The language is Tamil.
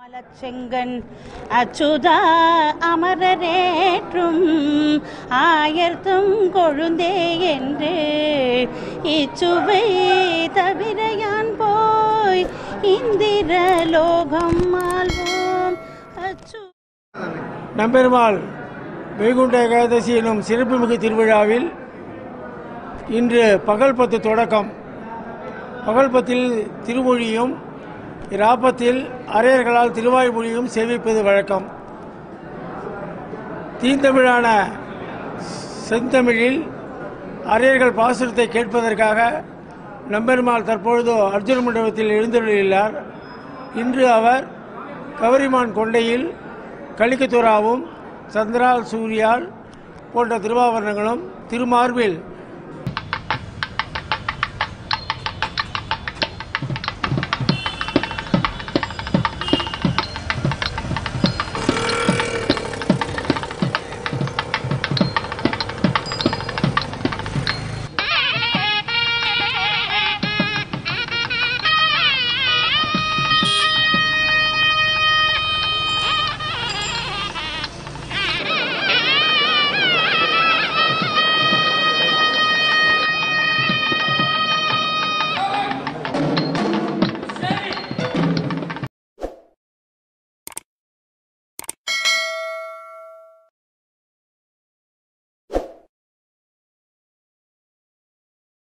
செங்கன் அச்சுதா அமரரேற்றும் ஆயர்த்தும் கொழுந்தே என்று இச்சுவை தவிர யான் போய் இந்திர லோகம் ஆள்வோம் அச்சு நம்பெருமாள் வைகுண்ட ஏகாதசி எனும் சிறப்புமிகு திருவிழாவில் இன்று பகல் பத்து தொடக்கம் பகல் பத்தில் திருமொழியும் இராப்பத்தில் அரையர்களால் திருவாய்மொழியும் சேவிப்பது வழக்கம் தீந்தமிழான செந்தமிழில் அரையர்கள் பாசுரத்தை கேட்பதற்காக நம்பெருமாள் தற்பொழுது அர்ஜுன மண்டபத்தில் எழுந்தருளியுள்ளார் இன்று அவர் கவரிமான் கொண்டையில் கலிக்கத்துராவும் சந்திரால் சூரியால் போன்ற திருவாபரணங்களும் திருமார்பில்